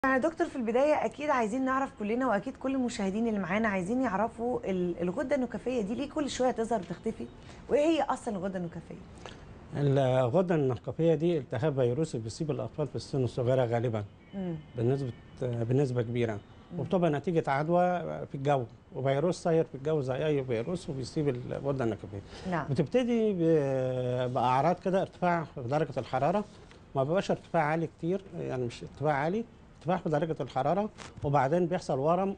يعني دكتور في البداية أكيد عايزين نعرف كلنا وأكيد كل المشاهدين اللي معانا عايزين يعرفوا ال- الغدة النكافية دي ليه كل شوية تظهر وتختفي وإيه هي أصلا الغدة النكافية؟ الغدة النقفية دي التهاب فيروسي بيصيب الأطفال في السن الصغيرة غالبا مم. بنسبة بنسبة كبيرة وبتبقى نتيجة عدوى في الجو وفيروس ساير في الجو زي أي فيروس وبيصيب الغدة النقفية نعم بتبتدي ب- بأعراض كده ارتفاع في درجة الحرارة ما بيبقاش ارتفاع عالي كتير يعني مش ارتفاع عالي ارتفاع في درجة الحرارة وبعدين بيحصل ورم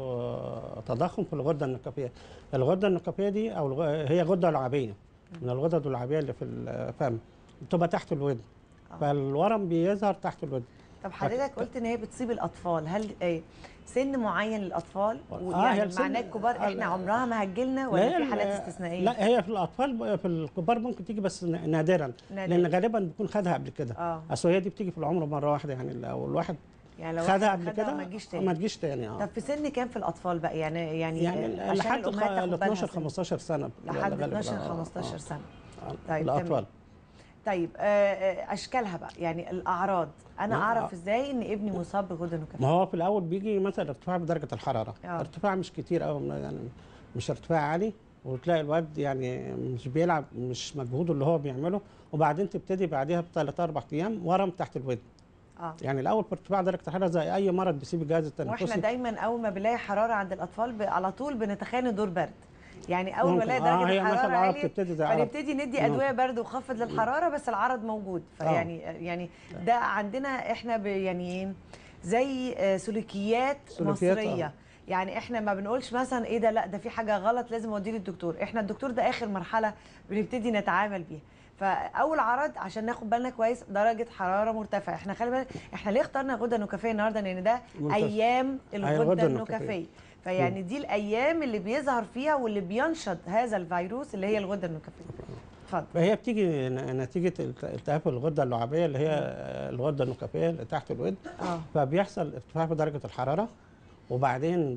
أو تضخم في الغدة النقفية الغدة النقفية دي أو الغ... هي غدة لعابية من الغدد اللعابية اللي في الفم بتبقى تحت الودن آه. فالورم بيظهر تحت الودن طب حضرتك قلت إن هي بتصيب الأطفال هل إيه سن معين للأطفال؟ آه، هي ويعني السن- معناه الكبار آه، إحنا عمرها ما هتجيلنا ولا لا، في حالات ال- استثنائية؟ لا هي في الأطفال في الكبار ممكن تيجي بس نادرا نادراً. لأن غالبا بيكون خدها قبل كده آه اصل هي دي بتيجي في العمر مره واحده يعني لو الواحد يعني لو خدها واحد قبل خدها كده ما تجيش ما تاني تجيش تاني اه طب في سن كام في الأطفال بقى يعني يعني, يعني آه، عشان لحد الأمهات ال تاخد بالها 12 سن. 15 سنه لحد غالباً. 12 آه، 15 آه، سنة آه. طيب، الاطفال طيب آه، آه، اشكالها بقى يعني الاعراض انا ما- اعرف ازاي ان ابني مصاب بغده ما نكافيه هو في الاول بيجي مثلا ارتفاع بدرجه الحراره آه. ارتفاع مش كتير قوي يعني مش ارتفاع عالي وتلاقي الواد يعني مش بيلعب مش مجهوده اللي هو بيعمله وبعدين تبتدي بعديها بثلاث اربع ايام ورم تحت الودن اه يعني الاول في ارتفاع درجه الحراره زي اي مرض بيسيب الجهاز التنفسي واحنا دايما اول ما بنلاقي حراره عند الاطفال ب... على طول بنتخيل إن دور برد يعني اول ما ممكن. نلاقي آه، درجه هي الحراره مثلا اه عاليه بتبتدي زي عرض. فنبتدي ندي ادويه برد وخفض للحراره بس العرض موجود فيعني يعني ده عندنا احنا ب... يعني إيه؟ زي آه، سلوكيات, سلوكيات، مصريه آه. يعني احنا ما بنقولش مثلا ايه ده لا ده في حاجه غلط لازم اوديه للدكتور احنا الدكتور ده اخر مرحله بنبتدي نتعامل بيها فاول عرض عشان ناخد بالنا كويس درجه حراره مرتفعه احنا خلي بالك احنا ليه اخترنا غده نكافيه النهارده لان ده ممتاز. ايام الغدة الغده النكافية. النكافيه فيعني دي الايام اللي بيظهر فيها واللي بينشط هذا الفيروس اللي هي الغده النكافيه اتفضل فهي بتيجي ن- نتيجه الت- التهاب الغده اللعابيه اللي هي الغده النكافيه اللي تحت الودن اه فبيحصل ارتفاع في درجه الحراره وبعدين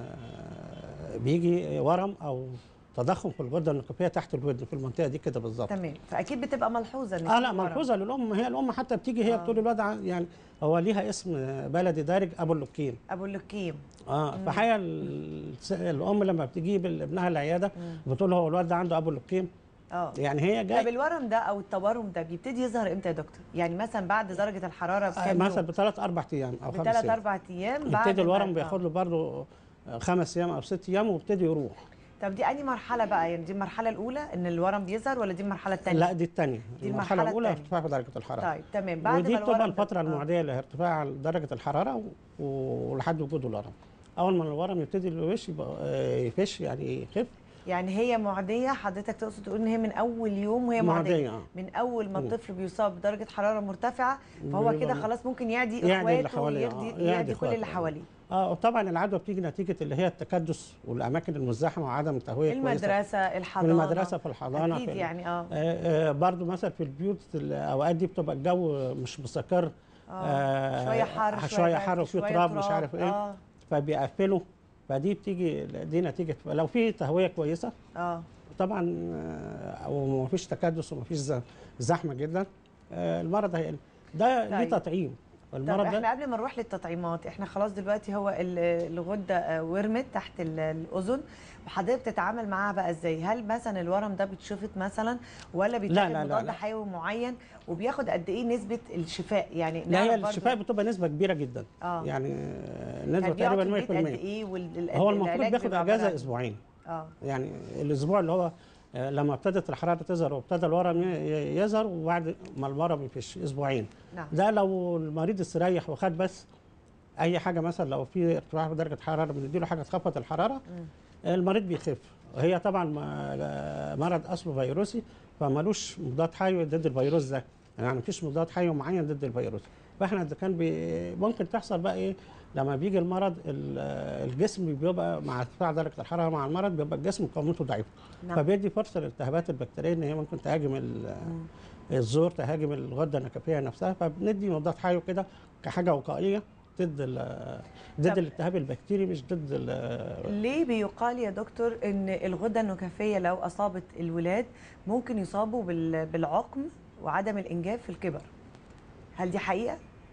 آه، بيجي ورم او تضخم في الغده النكافيه تحت الودن في المنطقه دي كده بالظبط تمام فاكيد بتبقى ملحوظه ان اه في لا ورم. ملحوظه للام هي الام حتى بتيجي هي آه. بتقول الواد ع- يعني هو ليها اسم بلدي دارج ابو اللوكين ابو اللكيم اه فحقيقه ال- الام لما بتجيب ابنها العياده بتقول له هو الواد ده عنده ابو اللوكين اه يعني هي طب جاي الورم ده او التورم ده بيبتدي يظهر امتى يا دكتور؟ يعني مثلا بعد درجه الحراره آه، بكام مثلا يوم؟ بثلاث اربع ايام او خمس بثلاث ايام اربع ايام بعد يبتدي الورم ما- بياخد له برضه خمس ايام او ست ايام ويبتدي يروح طب دي انهي مرحله بقى يعني دي المرحله الاولى ان الورم بيظهر ولا دي المرحله الثانيه لا دي الثانيه دي المرحله المرحلة الاولى التانية. ارتفاع في درجه الحراره طيب تمام بعد ودي ما بتبقى الورم ده- الفتره آه. المعديه لارتفاع درجه الحراره و- ولحد وجود الورم اول ما الورم يبتدي الوش يبقى آه، يفش يعني يخف يعني هي معديه حضرتك تقصد تقول ان هي من اول يوم وهي معديه, معدية، آه. من اول ما الطفل بيصاب بدرجه حراره مرتفعه فهو بيبقى- كده خلاص ممكن يعدي يعدي اللي اخواته حواليه، ويعدي, آه، يعدي, يعدي كل اللي إخواته، آه. حواليه اه وطبعا العدوى بتيجي نتيجه اللي هي التكدس والاماكن المزدحمه وعدم التهويه كويسة. المدرسه في الحضانه المدرسه في الحضانه اكيد في ال- يعني اه آه، آه، برضو مثلا في البيوت الاوقات دي بتبقى الجو مش مستقر آه. شويه حر شويه برد، حر وفي شوية تراب مش عارف ايه اه فبيقفلوا فدي بتيجي دي نتيجه لو في تهويه كويسه اه طبعا آه، وما فيش تكدس وما فيش ز- زحمه جدا آه، المرض هيقل ده ليه طيب. تطعيم طب المرض احنا ده قبل ما نروح للتطعيمات احنا خلاص دلوقتي هو ال- الغده آه، ورمت تحت ال- الاذن وحضرتك بتتعامل معاها بقى ازاي هل مثلا الورم ده بيتشفط مثلا ولا بيتاخد لا، لا، مضاد لا. حيوي معين وبياخد قد ايه نسبه الشفاء يعني لا هي نعرف برضو- الشفاء بتبقى نسبه كبيره جدا آه. يعني آه، نسبه كان بيقعد تقريبا في البيت قد 100% ايه وال- هو المفروض العلاج بياخد بيبقى عبارة اجازه عن- اسبوعين اه يعني الاسبوع اللي هو آه، لما ابتدت الحراره تظهر وابتدى الورم ي- ي- يظهر وبعد ما الورم يفش اسبوعين نعم ده لو المريض استريح وخد بس اي حاجه مثلا لو في ارتفاع في درجه حراره بنديله حاجه تخفض الحراره المريض بيخف هي طبعا ما- مرض اصله فيروسي فمالوش مضاد حيوي ضد الفيروس ده يعني مفيش مضاد حيوي معين ضد الفيروس فاحنا اذا كان بي ممكن تحصل بقى ايه لما بيجي المرض ال- الجسم بيبقى مع ارتفاع درجه الحراره مع المرض بيبقى الجسم قوته ضعيفه نعم. فبيدي فرصه للالتهابات البكتيريه ان هي ممكن تهاجم ال- الزور تهاجم الغده النكافيه نفسها فبندي مضاد حيوي كده كحاجه وقائيه ضد ال- ضد طب- الالتهاب البكتيري مش ضد ال- ليه بيقال يا دكتور ان الغده النكافيه لو اصابت الولاد ممكن يصابوا بال- بالعقم وعدم الانجاب في الكبر هل دي حقيقه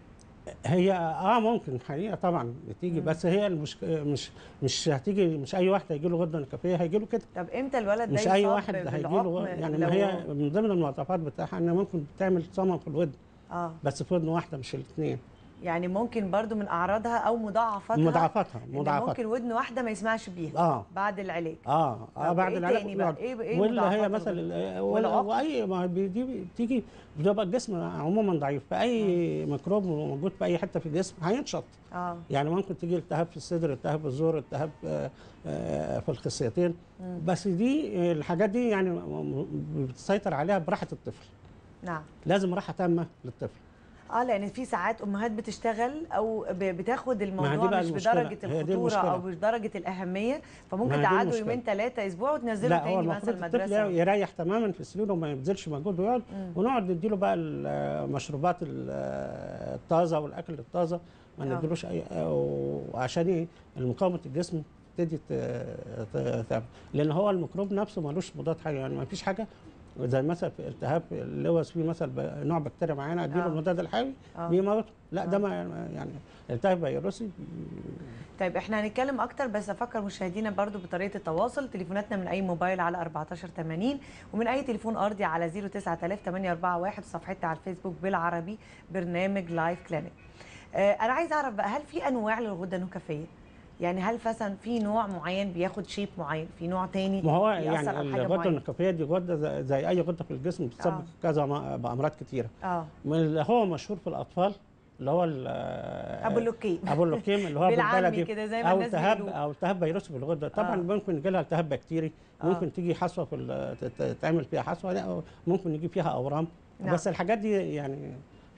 هي اه ممكن حقيقه طبعا بتيجي بس هي المش... مش مش هتيجي مش اي واحد هيجي له غده نكفيه هيجي له كده طب امتى الولد ده مش اي يصاب واحد هيجي له بالعقم يعني لو- ما هي من ضمن المواصفات بتاعها ان ممكن تعمل صمم في الودن اه بس في ودن واحده مش الاثنين يعني ممكن برضو من اعراضها او مضاعفاتها مضاعفاتها إن مضاعفاتها ممكن ودن واحده ما يسمعش بيها اه بعد العلاج اه اه طب بعد إيه العلاج تاني بقى؟ بيقعد. إيه- إيه ولا هي مضاعفات مثلا الغدة؟ ال- والعقم؟ واي ما بي- دي بتيجي بتبقى الجسم عموما ضعيف فاي ميكروب موجود في اي حته في الجسم هينشط اه يعني ممكن تيجي التهاب في الصدر التهاب في الزور التهاب آه، آه، في الخصيتين بس دي آه، الحاجات دي يعني م- م- بتسيطر عليها براحه الطفل نعم لازم راحه تامه للطفل اه لان في ساعات امهات بتشتغل او ب- بتاخد دي الموضوع بقى مش المشكلة. بدرجه هي دي الخطوره او المشكلة. بدرجه الاهميه ما فممكن هي دي تقعدوا المشكلة. يومين ثلاثه اسبوع وتنزلوا لا هو تاني المفروض مثلا الطفل المدرسه يريح تماما في السرير وما يبذلش مجهود ويقعد مم. ونقعد نديله بقى المشروبات ال- الطازه والاكل الطازه ما آه. نديلوش اي وعشان ايه مقاومه الجسم تبتدي ت- ت- تعمل لان هو الميكروب نفسه ملوش مضاد حيوي يعني ما فيش حاجه زي مثلا في التهاب اللوز فيه مثلا ب- نوع بكتيريا معينه اديله آه. المضاد الحيوي آه. بيموته لا ده آه. ما يعني التهاب فيروسي طيب احنا هنتكلم اكتر بس افكر مشاهدينا برضو بطريقه التواصل تليفوناتنا من اي موبايل على 1480 ومن اي تليفون ارضي على 09000 841 صفحتنا على الفيسبوك بالعربي برنامج لايف كلينيك آه انا عايز اعرف بقى هل في انواع للغده النكفيه يعني هل مثلا في نوع معين بياخد شيب معين في نوع تاني ما هو بيأثر يعني على حاجة الغده معينة؟ النكفيه دي غده زي- زي اي غده في الجسم بتسبب آه. كذا م- بامراض كتيره اه من اللي هو مشهور في الاطفال اللي هو ال- ابو اللوكيم ابو اللوكيم اللي هو بالعامي بالبلدي كده زي ما او الناس التهاب بيقولوا. او التهاب فيروسي في الغده طبعا آه. ممكن يجي لها التهاب بكتيري آه. ممكن تيجي حصوه في ال- ت- تعمل فيها حصوه لا ممكن يجي فيها اورام نعم. بس الحاجات دي يعني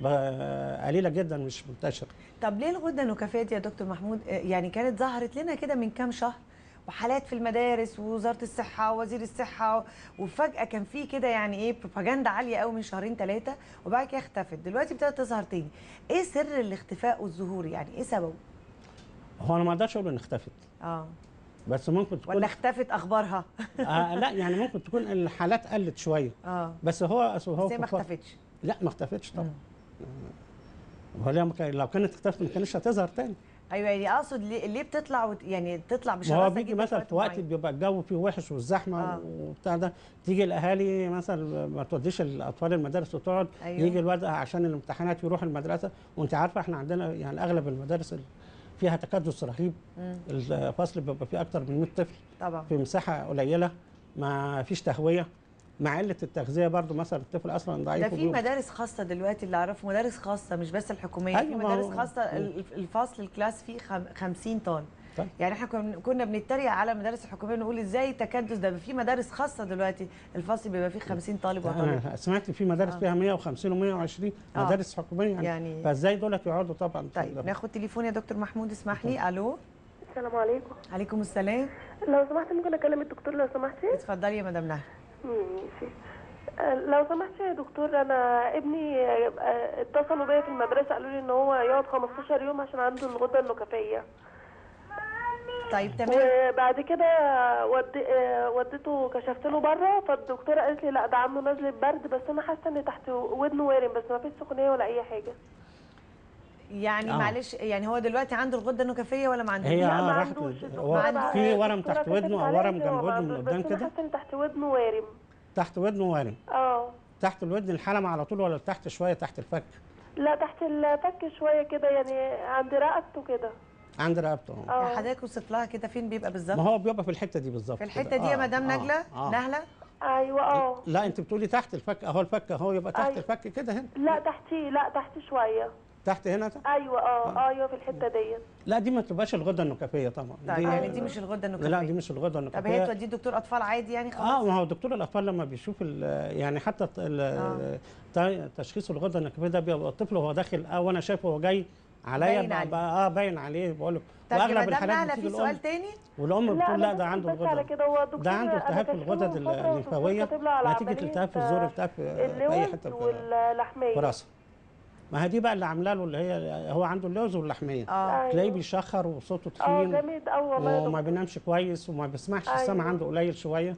ب- قليله جدا مش منتشره طب ليه الغده النكافيه دي يا دكتور محمود آه، يعني كانت ظهرت لنا كده من كام شهر وحالات في المدارس ووزاره الصحه ووزير الصحه وفجاه كان في كده يعني ايه بروباجندا عاليه قوي من شهرين ثلاثه وبعد كده اختفت دلوقتي ابتدت تظهر تاني ايه سر الاختفاء والظهور يعني ايه سببه هو انا ما اقدرش اقول ان اختفت اه بس ممكن تكون ولا اختفت اخبارها آه لا يعني ممكن تكون الحالات قلت شويه اه بس هو أصل هو بس هي ما في فترة- اختفتش لا ما اختفتش طبعا مم. هو ليه ما كان- لو كانت اختفت ما كانتش هتظهر تاني ايوه يعني اقصد ليه, ليه بتطلع وت... يعني تطلع ما بشراسه هو بيجي كده مثلا في وقت معين؟ بيبقى الجو فيه وحش والزحمه آه. وبتاع ده تيجي الاهالي مثلا ما توديش الاطفال المدارس وتقعد أيوة. يجي الولد عشان الامتحانات يروح المدرسه وانت عارفه احنا عندنا يعني اغلب المدارس ال- فيها تكدس رهيب مم. الفصل بيبقى فيه اكتر من 100 طفل طبعا في مساحه قليله ما فيش تهويه مع قله التغذيه برضو مثلا الطفل اصلا ضعيف ده في وبيبقى- مدارس خاصة دلوقتي اللي أعرفه مدارس خاصة مش بس الحكومية أيوة، في ما مدارس هو- خاصة ال- الفصل الكلاس فيه خم- 50 طالب طيب. يعني احنا كنا كنا بنتريق على المدارس الحكومية نقول ازاي تكدس ده في مدارس خاصة دلوقتي الفصل بيبقى فيه 50 طالب وطالب انا سمعت في مدارس آه. فيها 150 و120 آه. مدارس حكوميه يعني, يعني فازاي دولت يقعدوا طبعا في طيب ال- ناخد تليفون يا دكتور محمود اسمح لي الو السلام عليكم عليكم السلام لو سمحت ممكن اكلم الدكتور لو سمحتي اتفضلي يا مدام نهى ماشي آه، لو سمحت يا دكتور انا ابني آه، اتصلوا بيا في المدرسه قالوا لي ان هو يقعد 15 يوم عشان عنده الغده النكفيه طيب تمام وبعد كده ود... آه، وديته كشفت له بره فالدكتوره قالت لي لا ده عنده نزله برد بس انا حاسه ان تحت ودنه وارم بس ما فيش سخونيه ولا اي حاجه يعني آه. معلش يعني هو دلوقتي عنده الغده النكافيه ولا ما عندوش هي لا، اه ما راحت عندوش. هو الدكتورة في بقى- ورم الدكتورة تحت كشفت ودنه او عليه ورم إن جنب هو ما ودنه عندوش، من قدام بس انا كده حاسه ان تحت ودنه وارم تحت ودنه وارم اه تحت الودن الحلمة على طول ولا تحت شويه تحت الفك لا تحت الفك شويه كده يعني عند رقبته كده عند رقبته آه. يعني اه حضرتك وصف لها كده فين بيبقى بالظبط ما هو بيبقى في الحته دي بالظبط في كده. الحته دي يا آه، مدام آه، نجله آه. نهله ايوه اه لا انت بتقولي تحت الفك اهو الفك اهو يبقى تحت أيوة. الفك كده هنا لا تحتيه لا تحت شويه تحت هنا ايوه اه ايوه في الحته ديت لا دي ما تبقاش الغده النكافيه طبعا طيب يعني دي مش الغده النكافيه لا دي مش الغده طب هي النكافيه توديه دكتور اطفال عادي يعني خلاص اه ما هو دكتور الاطفال لما بيشوف ال- يعني حتى الت- ال- تا- تشخيص الغده النكافيه ده بيبقى الطفل وهو داخل اه وانا شايفه هو جاي عليا باين بقى, عليه. بقى اه باين عليه بقول له طب يا واغلب مدام الحالات نهله بتيجي في الام سؤال تاني والام لا بتقول لا أنا ده بس- عنده بس على الغده كده هو الدكتور ده عنده أنا التهاب في كشفت الغدد له فترة والدكتور الليمفاويه كاتب له على نتيجه عملية، التهاب في الزور آه، التهاب في في اي اللوز حته في واللحميه في راسه ما هي دي بقى اللي عامله له اللي هي هو عنده اللوز واللحميه اه تلاقيه بيشخر وصوته اه تخين جامد قوي والله يا وما دكتور. بينامش كويس وما بيسمعش أيوة. السمع عنده قليل شويه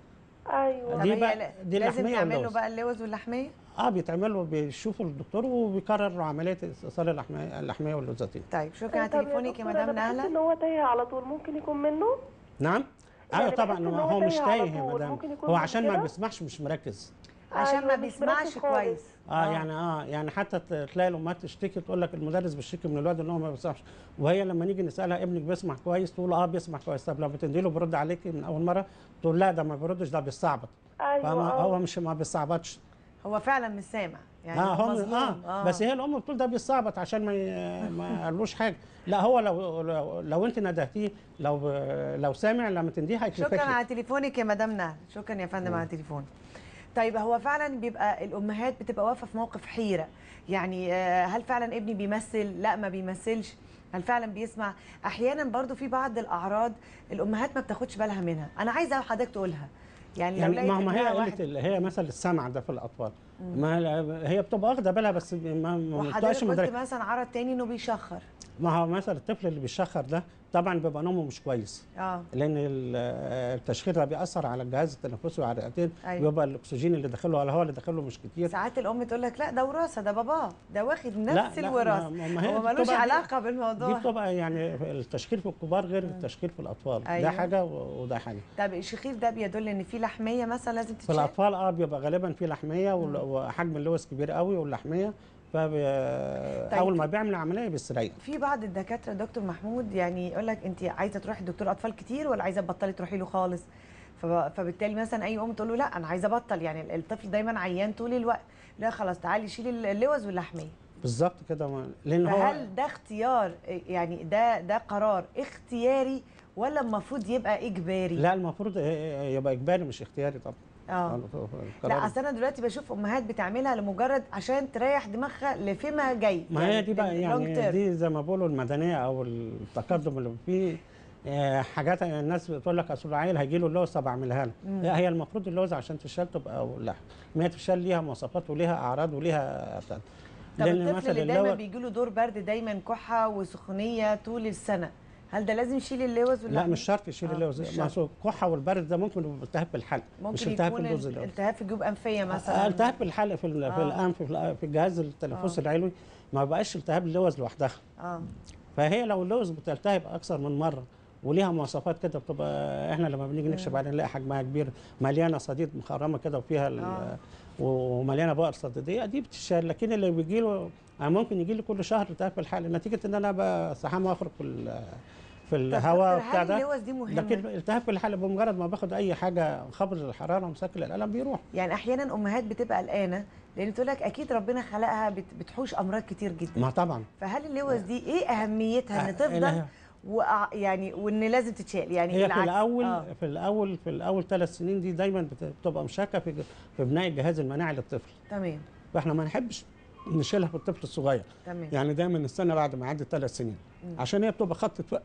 ايوه طب دي هي بقى- لا- دي لازم اللحمية تعمل له واللوز. بقى اللوز واللحميه اه بيتعملوا بيشوفوا الدكتور وبيكرر عمليه استئصال اللحميه اللحميه واللوزتين طيب شكرا على طب يا تليفونك يا دكتور، مدام أنا بحس نهله ان هو تايه على طول ممكن يكون منه نعم يعني ايوه بحس طبعا إن هو, هو هو مش تايه على تايه يا طول. مدام ممكن يكون هو من عشان ما كده؟ بيسمعش مش مركز عشان أيوة، ما مش بيسمعش مركز خالص. كويس اه يعني اه يعني حتى ت- تلاقي الامهات تشتكي تقول لك المدرس بيشتكي من الواد ان هو ما بيسمعش وهي لما نيجي نسالها ابنك بيسمع كويس تقول اه بيسمع كويس طب لما بتدي له بيرد عليكي من اول مره تقول لا ده ما بيردش ده بيستعبط ايوه فما آه. هو مش ما بيستعبطش هو فعلا مش سامع يعني اه هو هم مظلوم آه. بس هي الام بتقول ده بيستعبط عشان ما ي- ما قالوش حاجه لا هو لو لو, لو انت ندهتيه لو لو سامع لما تنديه هيكتفك شكرا لك. على تليفونك يا مدام نهل شكرا يا فندم على التليفون طيب هو فعلا بيبقى الامهات بتبقى واقفه في موقف حيره يعني آه، هل فعلا ابني بيمثل لا ما بيمثلش هل فعلا بيسمع احيانا برضو في بعض الاعراض الامهات ما بتاخدش بالها منها انا عايزه حضرتك تقولها يعني لو يعني لقيت ما ما هي إنها قله واحد- ال- هي مثل السمع ده في الاطفال ما هي بتبقى واخده بالها بس ما ما وحضرتك بتبقاش قلت مدركه مثلا عرض تاني انه بيشخر ما هو مثلا الطفل اللي بيشخر ده طبعا بيبقى نومه مش كويس اه لان ال- التشخير ده بيأثر على الجهاز التنفسي وعلى الرئتين أيوة. بيبقى الاكسجين اللي داخله ولا هو اللي داخله مش كتير ساعات الام تقول لك لا ده وراثه ده باباه ده واخد لا، نفس لا، الوراثه ما- ما هي هو دي ملوش بتبقى دي- علاقه دي بالموضوع بتبقى يعني التشخير في الكبار غير التشخير في الاطفال أيوة. ده حاجه و- وده حاجه طب الشخير ده بيدل ان في لحميه مثلا لازم في تتشال الاطفال اه بيبقى غالبا في لحميه وال- وحجم اللوز كبير قوي واللحميه فبي... طيب. اول ما بيعمل عمليه بيستريح في بعض الدكاتره دكتور محمود يعني يقول لك انت عايزه تروحي لدكتور اطفال كتير ولا عايزه تبطلي تروحي له خالص فب- فبالتالي مثلا اي ام تقول له لا انا عايزه ابطل يعني الطفل دايما عيان طول الوقت لا خلاص تعالي شيلي اللوز واللحميه بالظبط كده ما- لان هو فهل ده اختيار يعني ده ده قرار اختياري ولا المفروض يبقى اجباري لا المفروض يبقى اجباري مش اختياري طبعا اه القرار- لا اصل انا دلوقتي بشوف امهات بتعملها لمجرد عشان تريح دماغها لفيما جاي ما هي دي بقى لل- long يعني term. دي زي ما بيقولوا المدنيه او التقدم اللي فيه آه، حاجات الناس بتقول لك اصل العيل هيجي له اللوز طب اعملها له لا هي المفروض اللوز عشان تشال تبقى او لا ما هي تشال ليها مواصفات وليها اعراض وليها بتاع طب لان الطفل مثلا اللي دايما اللوز بيجي له دور برد دايما كحه وسخونيه طول السنه هل ده لازم يشيل اللوز ولا لا مش شرط يشيل آه، اللوز مش ما شرط. هو الكحه والبرد ده ممكن يبقى التهاب في الحلق مش ممكن التهاب في يكون اللوز ال- اللوز. التهاب في جيوب انفيه آه، مثلا التهاب في الحلق في, ال- في آه. الانف في, ال- في الجهاز التنفسي العلوي ما بقاش التهاب اللوز لوحدها اه فهي لو اللوز بتلتهب اكثر من مره وليها مواصفات كده بتبقى احنا لما بنيجي نكشف عليها نلاقي حجمها كبير مليانه صديد مخرمه كده وفيها ال- آه. ومليانه بؤر صديديه دي بتشال لكن اللي بيجي له ممكن يجي لي كل شهر التهاب في الحلق نتيجه ان انا بصحى واخرج في ال- في طب الهواء دكتور، بتاع هل ده اللوز دي مهمه لكن التهاب في الحلق بمجرد ما باخد اي حاجه خفض الحراره مسكن الالم بيروح يعني احيانا امهات بتبقى قلقانه لان بتقول لك اكيد ربنا خلقها بت- بتحوش امراض كتير جدا ما طبعا فهل اللوز دي ايه اهميتها ان آه، تفضل لا. وأع- يعني وان لازم تتشال يعني هي في العكس. الاول آه. في الاول في الاول ثلاث سنين دي دايما بت- بتبقى مشاركه في في بناء الجهاز المناعي للطفل تمام فاحنا ما نحبش نشيلها في الطفل الصغير تمام يعني دايما نستنى بعد ما يعدي ثلاث سنين عشان هي بتبقى خط دفاع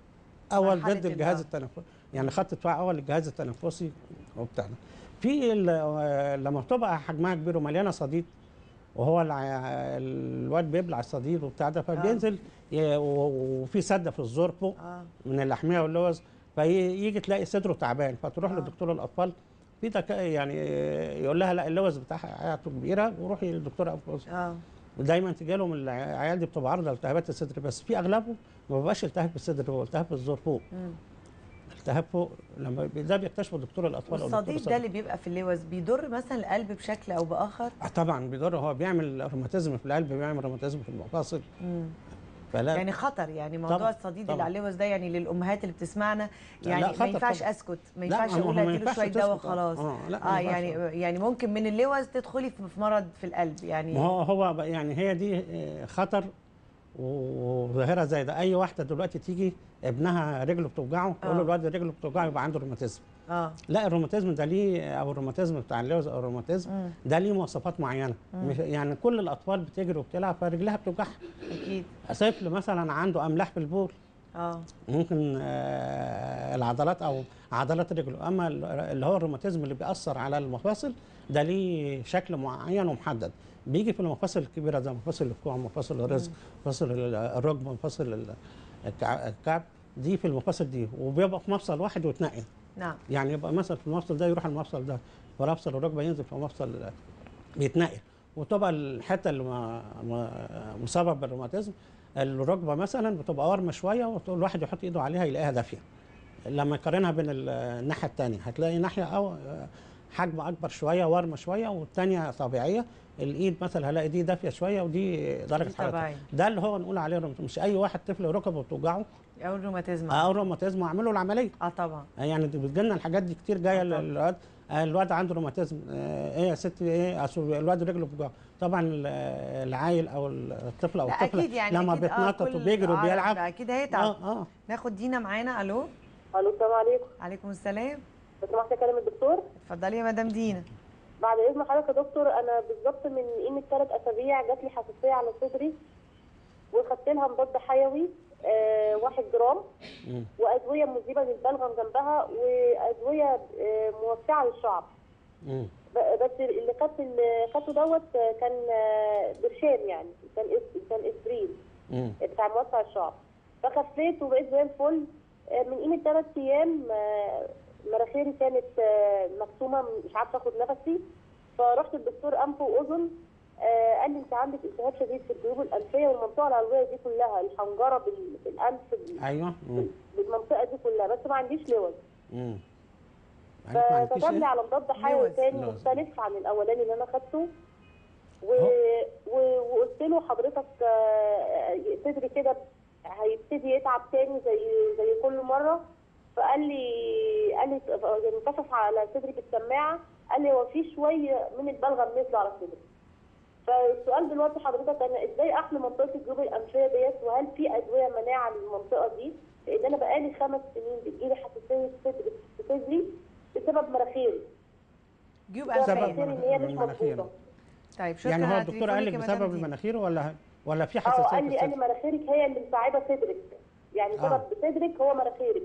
اول مرحلة ضد الجهاز ال- التنفسي يعني خط دفاع اول للجهاز التنفسي وبتاع ده. في ال- لما بتبقى حجمها كبير ومليانه صديد وهو الع- الواد بيبلع الصديد وبتاع ده فبينزل ي- و- وفي سده في الزور فوق اه من اللحميه واللوز فيجي تلاقي صدره تعبان فتروح آه. لدكتور الاطفال في دك... يعني يقول لها لا اللوز بتاعها حياته كبيره وروحي للدكتور انفس اه ودايما تجي لهم العيال دي بتبقى عارضه لالتهابات الصدر بس في اغلبهم ما بيبقاش التهاب في الصدر هو التهاب في الزور فوق مم. التهاب فوق لما بي- ده بيكتشفه دكتور الاطفال او دكتور والصديد الصدر. ده اللي بيبقى في اللوز بيضر مثلا القلب بشكل او باخر آه طبعا بيضر هو بيعمل روماتيزم في القلب بيعمل روماتيزم في المفاصل مم. فلا يعني خطر يعني موضوع طبعاً، الصديد اللي طبعاً. على اللوز ده يعني للامهات اللي بتسمعنا لا، يعني خطر ما ينفعش طبعاً. اسكت ما لا، ينفعش ما هو اقول ما اديله ينفعش شويه دواء تسكت. آه. وخلاص آه، لا، ما اه ينفعش. يعني يعني ممكن من اللوز تدخلي في في مرض في القلب يعني ما هو هو بقى يعني هي دي آه، خطر وظاهره زي ده اي واحده دلوقتي تيجي ابنها رجله بتوجعه تقول له آه. الواد رجله بتوجعه يبقى عنده روماتيزم اه لا الروماتيزم ده ليه او الروماتيزم بتاع اللوز او الروماتيزم مم. ده ليه مواصفات معينه مش يعني كل الاطفال بتجري وبتلعب فرجلها بتوجعها اكيد طفل مثلا عنده املاح في البول اه ممكن آه، العضلات او عضلات رجله اما ال- اللي هو الروماتيزم اللي بيأثر على المفاصل ده ليه شكل معين ومحدد بيجي في المفاصل الكبيره زي مفاصل الكوع مفاصل الرزق مفاصل ال- الركبه مفاصل ال- الكع- الكعب دي في المفاصل دي وبيبقى في مفصل واحد وتنقل نعم يعني يبقى مثلا في المفصل ده يروح المفصل ده ومفصل الركبه ينزل في مفصل بيتنقل وتبقى الحته اللي ما- ما- مصابه بالروماتيزم الركبه مثلا بتبقى ورمه شويه والواحد يحط ايده عليها يلاقيها دافيه لما يقارنها بين ال- الناحيه الثانيه هتلاقي ناحيه او حجم اكبر شويه ورمه شويه والثانيه طبيعيه الايد مثلا هلاقي دي دافيه شويه ودي درجه دي حرارتها طبيعية. ده اللي هو نقول عليه روماتيزم مش اي واحد طفل ركبه بتوجعه او الروماتيزم او روماتيزم واعمل له العمليه اه طبعا يعني بتجيلنا الحاجات دي كتير جايه آه طبعا. للواد آه، الواد عنده روماتيزم آه، ايه يا ستي ايه اصل الواد رجله بتوجعه طبعا ال- العيل او الطفل او لا الطفله اكيد يعني لما أكيد آه بيتنطط كل وبيجري عرض وبيلعب اكيد هيتعب اه اه ناخد دينا معانا الو الو السلام عليكم عليكم السلام لو سمحت اكلم الدكتور اتفضلي يا مدام دينا بعد اذن حضرتك يا دكتور انا بالظبط من قيمه ثلاث اسابيع جات لي حساسيه على صدري وخدت لها مضاد حيوي آه واحد جرام مم. وادويه مذيبه للبلغم جنبها وادويه آه موسعه للشعب مم. ب- بس اللي خدت اللي خدته دوت آه، كان آه، برشام يعني كان إس- كان اسبرين مم. بتاع موسع الشعب فخفيت وبقيت زي الفل آه، من قيمه ثلاث ايام آه، مناخيري كانت آه، مكتومه مش عارفه اخد نفسي فرحت الدكتور انف واذن آه، قال لي انت عندك التهاب شديد في الجيوب الانفيه والمنطقه العلويه دي كلها الحنجره بال- بالانف بال- ايوه مم. بالمنطقه دي كلها بس ما عنديش لوز مم. عارف ما عندكيش فكتب لي إيه؟ على مضاد حيوي لوز. تاني لوز. مختلف عن الاولاني اللي انا خدته و... هو- و... وقلت له حضرتك آه، صدري كده هيبتدي يتعب تاني زي زي كل مره فقال لي قال لي يعني كشف على صدري بالسماعه قال لي هو في شويه من البلغم نزل على صدري فالسؤال دلوقتي حضرتك انا ازاي احمي منطقه الجيوب الانفيه ديت وهل في ادويه مناعه للمنطقه دي؟ لان انا بقالي خمس سنين بتجيلي حساسيه صدر في صدري بسبب مناخيري جيوب بسبب سبب انفيه مناخيري ان هي مش المناخير. مظبوطه طيب شكرا يعني هو على الدكتور قال لك تليفونك يا مدام بسبب دينا. المناخير ولا ولا في اه حساسيه قال في لي قال لي الصدر؟ مناخيرك هي اللي مساعده صدرك يعني آه. سبب صدرك هو مناخيرك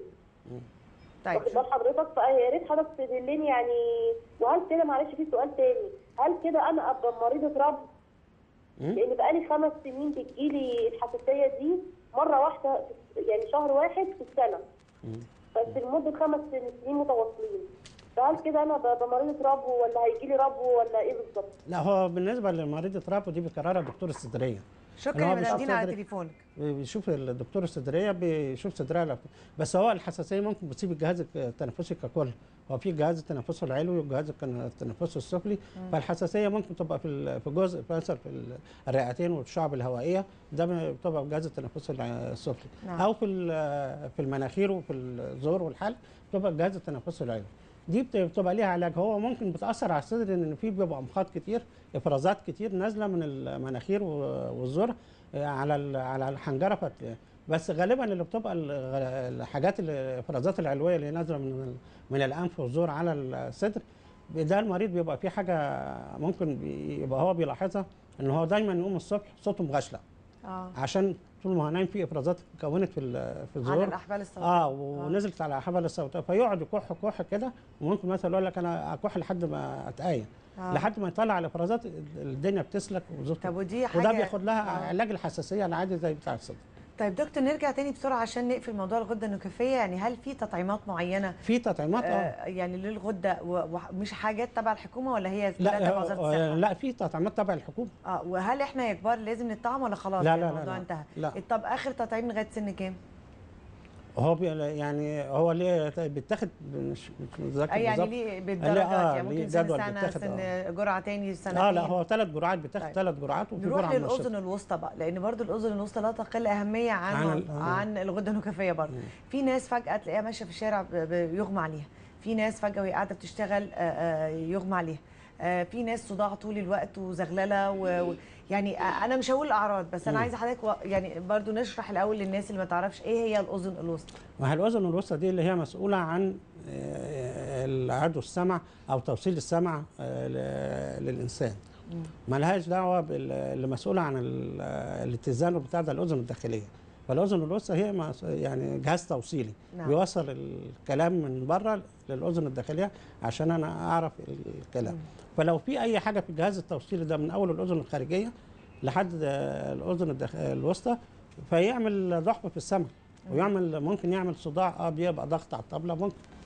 طيب واخد بال حضرتك فيا ريت حضرتك تدلني يعني وهل كده معلش في سؤال تاني هل كده انا ابقى مريضه رب مم. لان بقالي خمس سنين بتجيلي الحساسيه دي مره واحده في- يعني شهر واحد في السنه مم. بس لمده خمس سنين متواصلين فهل كده انا ببقى مريضه ربو ولا هيجيلي ربو ولا ايه بالظبط؟ لا هو بالنسبه لمريضه رابو دي بيكررها دكتور الصدريه شكرا هو يا بيشوف مدام دينا على صدرك. تليفونك بيشوف الدكتور الصدريه بيشوف صدرها لا- بس هو الحساسيه ممكن بتصيب الجهاز التنفسي ككل هو في جهاز التنفس العلوي وجهاز الكن- التنفس السفلي فالحساسيه ممكن تبقى في ال- في جزء مثلا في ال- الرئتين والشعب الهوائيه ده بتبقى في جهاز التنفس الع- السفلي نعم. او في ال- في المناخير وفي الزور والحلق بتبقى جهاز التنفس العلوي دي بت- بتبقى ليها علاج هو ممكن بتاثر على الصدر ان في بيبقى امخاط كتير افرازات كتير نازله من المناخير و- والزور آه، على ال- على الحنجره فت... بس غالبا اللي بتبقى ال- الحاجات الافرازات العلويه اللي نازله من ال- من الانف والزور على الصدر ده المريض بيبقى فيه حاجه ممكن بيبقى هو بيلاحظها ان هو دايما يقوم الصبح صوته مغشلق اه عشان طول ما هو نايم في افرازات اتكونت في ال- في على الزور الاحبال الصوتيه اه ونزلت على حبل الصوتيه فيقعد يكح كح كده وممكن مثلا يقول لك انا اكح لحد ما اتقايم آه. لحد ما يطلع الافرازات الدنيا بتسلك وزوجته طب ودي حاجه وده بياخد لها آه. علاج الحساسيه العادي زي بتاع الصدر طيب دكتور نرجع تاني بسرعه عشان نقفل موضوع الغده النخافيه يعني هل في تطعيمات معينه في تطعيمات اه آه يعني للغده و- ومش حاجات تبع الحكومه ولا هي كلها لا تبع وزاره آه، الصحه؟ لا في تطعيمات تبع الحكومه اه وهل احنا يا كبار لازم نطعم ولا خلاص لا، يعني لا، لا، الموضوع لا. انتهى؟ لا. طب اخر تطعيم لغايه سن كام؟ هو بي يعني هو ليه بيتاخد مش مش متذكر اي يعني بالظبط. ليه بالدرجات آه، يعني ليه ممكن سنه جدول سنه بيتاخد، سن جرعه تاني سنتين اه لا هو ثلاث جرعات بتاخد طيب. ثلاث جرعات وفي نروح جرعه من للاذن الشرب. الوسطى بقى لان برضو الاذن الوسطى لا تقل اهميه عن عن عن, ال- آه. عن الغده النخافيه برضو في ناس فجاه تلاقيها ماشيه في الشارع ب- ب- يغمى عليها في ناس فجاه وهي قاعده بتشتغل آه، آه، يغمى عليها آه، في ناس صداع طول الوقت وزغلله و... و... يعني آه، انا مش هقول اعراض بس انا مم. عايزه حضرتك و... يعني برضو نشرح الاول للناس اللي ما تعرفش ايه هي الاذن الوسطى ما هي الاذن الوسطى دي اللي هي مسؤوله عن آه، العدو السمع او توصيل السمع آه، ل- للانسان ما لهاش دعوه بال- اللي مسؤوله عن ال- الاتزان بتاع ده الاذن الداخليه فالاذن الوسطى هي مس- يعني جهاز توصيلي نعم. بيوصل الكلام من بره للاذن الداخليه عشان انا اعرف الكلام فلو في اي حاجه في الجهاز التوصيلي ده من اول الاذن الخارجيه لحد آه، الاذن الداخ- الوسطى فيعمل ضعف في السمع ويعمل ممكن يعمل صداع اه بيبقى ضغط على الطبله ممكن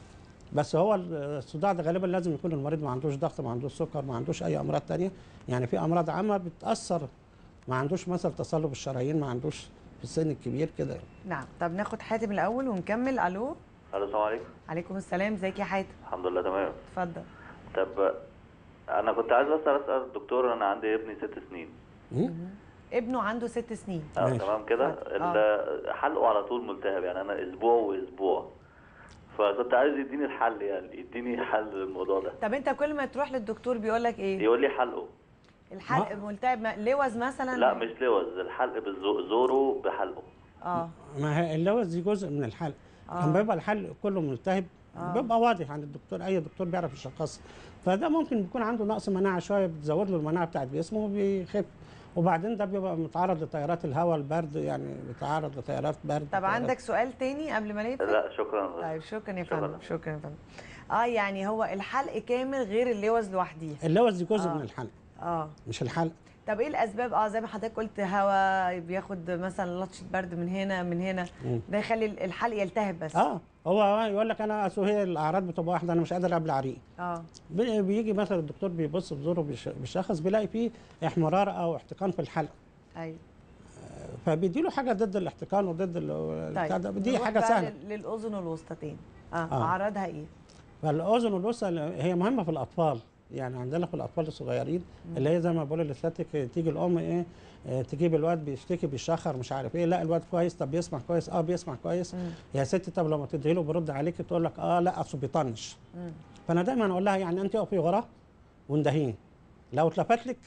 بس هو الصداع ده غالبا لازم يكون المريض ما عندوش ضغط ما عندوش سكر ما عندوش اي امراض تانية يعني في امراض عامه بتاثر ما عندوش مثلا تصلب الشرايين ما عندوش في السن الكبير كده نعم طب ناخد حاتم الاول ونكمل الو الو السلام عليكم عليكم السلام ازيك يا حاتم الحمد لله تمام اتفضل طب انا كنت عايز بس اسال الدكتور انا عندي ابني ست سنين مم؟ ابنه عنده ست سنين اه ماشي. تمام كده اتفضل. ال- حلقه على طول ملتهب يعني انا اسبوع واسبوع فكنت عايز يديني الحل يعني يديني حل للموضوع ده طب انت كل ما تروح للدكتور بيقول لك ايه يقول لي حلقه الحلق ملتهب ما- لوز مثلا لا مش لوز الحلق بالزو- زوره بحلقه اه ما هي اللوز دي جزء من الحلق آه. لما بيبقى الحلق كله ملتهب آه. بيبقى واضح عند الدكتور اي دكتور بيعرف يشخصه فده ممكن يكون عنده نقص مناعه شويه بتزود له المناعه بتاعت جسمه وبيخف وبعدين ده بيبقى متعرض لتيارات الهواء البرد يعني بيتعرض لتيارات برد طب تيارات- عندك سؤال تاني قبل ما نقفل لا شكرا طيب شكرا يا شكراً. فندم شكرا يا فندم اه يعني هو الحلق كامل غير اللوز لوحديه اللوز دي جزء آه. من الحلق اه مش الحلق طب ايه الاسباب اه زي ما حضرتك قلت هوا بياخد مثلا لطشه برد من هنا من هنا مم. ده يخلي الحلق يلتهب بس اه هو يقول لك انا اصل هي الاعراض بتبقى واحده انا مش قادر ابلع ريقي اه بي- بيجي مثلا الدكتور بيبص في زوره بيش- بيشخص بيلاقي فيه احمرار او احتقان في الحلق ايوه فبيدي له حاجه ضد الاحتقان وضد ال- بتاع ده. دي نروح حاجه بقى سهله لل- للاذن والوسطى تاني اه, آه. اعراضها ايه فالاذن والوسطى هي مهمه في الاطفال يعني عندنا في الاطفال الصغيرين اللي هي زي ما بقول لسيادتك تيجي الام ايه آه، تجيب الواد بيشتكي بيشخر مش عارف ايه لا الواد كويس طب بيسمع كويس اه بيسمع كويس مم. يا ستي طب لما تدعي له برد عليك تقول لك اه لا اصله بيطنش مم. فانا دايما اقول لها يعني انت اقفي وراه واندهيه لو اتلفت لك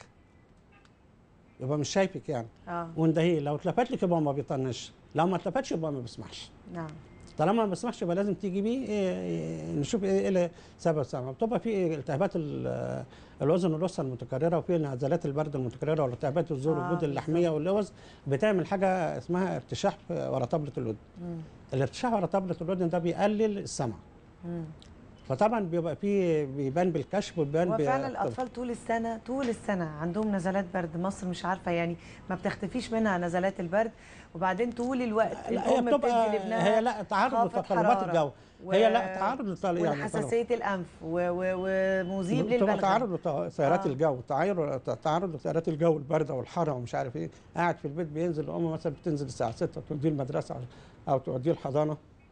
يبقى مش شايفك يعني اه واندهيه لو اتلفت لك يبقى ما بيطنش لو ما اتلفتش يبقى ما بيسمعش نعم طالما ما بيسمعش يبقى لازم تيجي بيه إيه إيه نشوف ايه إيه اللي سبب السمع بتبقى في التهابات ال- الاذن الوسطى المتكرره وفي نزلات البرد المتكرره والتهابات الزور آه، والجود اللحميه واللوز بتعمل حاجه اسمها ارتشاح في- ورا طبله الودن مم. الارتشاح ورا طبله الودن ده بيقلل السمع مم. فطبعا بيبقى فيه بيبان بالكشف وبيبان هو ب- فعلا الاطفال طول السنه طول السنه عندهم نزلات برد مصر مش عارفه يعني ما بتختفيش منها نزلات البرد وبعدين طول الوقت لا هي الام بتبقى بتدي لابنها هي لا تعرض خافض لتقلبات حرارة الجو و- هي لا تعرض لطل يعني وحساسيه الانف و- و- ومذيب بتبقى للبلغم تعرض لتيارات آه. الجو تعرض تعرض لتيارات الجو البارده والحاره ومش عارف ايه قاعد في البيت بينزل الام مثلا بتنزل الساعه 6 توديه المدرسه او توديه الحضانه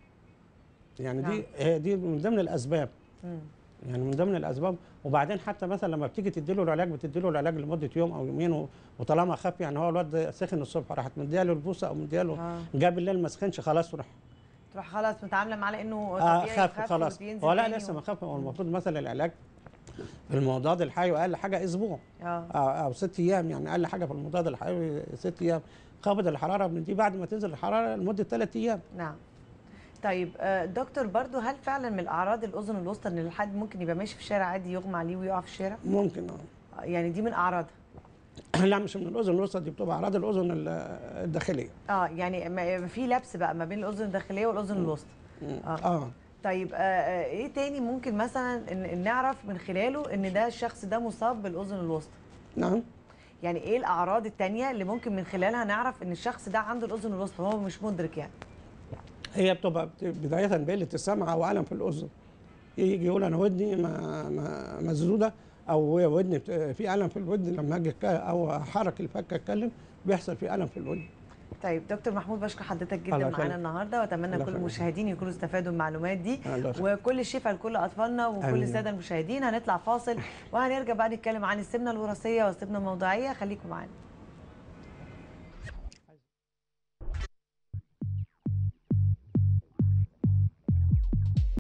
يعني نعم. دي هي دي من ضمن الاسباب مم. يعني من ضمن الاسباب وبعدين حتى مثلا لما بتيجي تدي له العلاج بتدي له العلاج لمده يوم او يومين و- وطالما خف يعني هو الواد ده سخن الصبح راحت مديها له البوسه او مديها له اه جاب بالليل ما سخنش خلاص وراح تروح خلاص متعامله معاه لانه آه طبيعي خف يخف خلاص وبينزل هو لا تاني لسه و- ما خف هو المفروض مثلا العلاج المضاد الحيوي اقل حاجه اسبوع اه او أو ست ايام يعني اقل حاجه في المضاد الحيوي ست ايام خافض الحراره من دي بعد ما تنزل الحراره لمده ثلاث ايام نعم طيب آه، دكتور برضو هل فعلا من الاعراض الاذن الوسطى ان الحد ممكن يبقى ماشي في الشارع عادي يغمى عليه ويقع في الشارع ممكن آه، يعني دي من اعراضها اه لا مش من الاذن الوسطى دي بتبقى اعراض الاذن ال- الداخليه اه يعني ما- في لبس بقى ما بين الاذن الداخليه والاذن الوسطى اه, آه. آه. طيب آه آه، ايه تاني ممكن مثلا إن إن نعرف من خلاله ان ده الشخص ده مصاب بالاذن الوسطى نعم يعني ايه الاعراض التانية اللي ممكن من خلالها نعرف ان الشخص ده عنده الاذن الوسطى هو مش مدرك يعني هي بتبقى بت- بدايه بقله السمع او الم في الاذن يجي يقول انا ودني ما ما مسدوده او ودني بت- في الم في الودن لما اجي أتك- او احرك الفك اتكلم بيحصل في الم في الودن طيب دكتور محمود بشكر حضرتك جدا الله معانا يخليك. النهارده واتمنى الله كل يخليك. المشاهدين يكونوا استفادوا من المعلومات دي الله يخليك. وكل الشفاء لكل اطفالنا وكل آمين. الساده المشاهدين هنطلع فاصل وهنرجع بقى نتكلم عن السمنه الوراثيه والسمنه الموضعيه خليكم معانا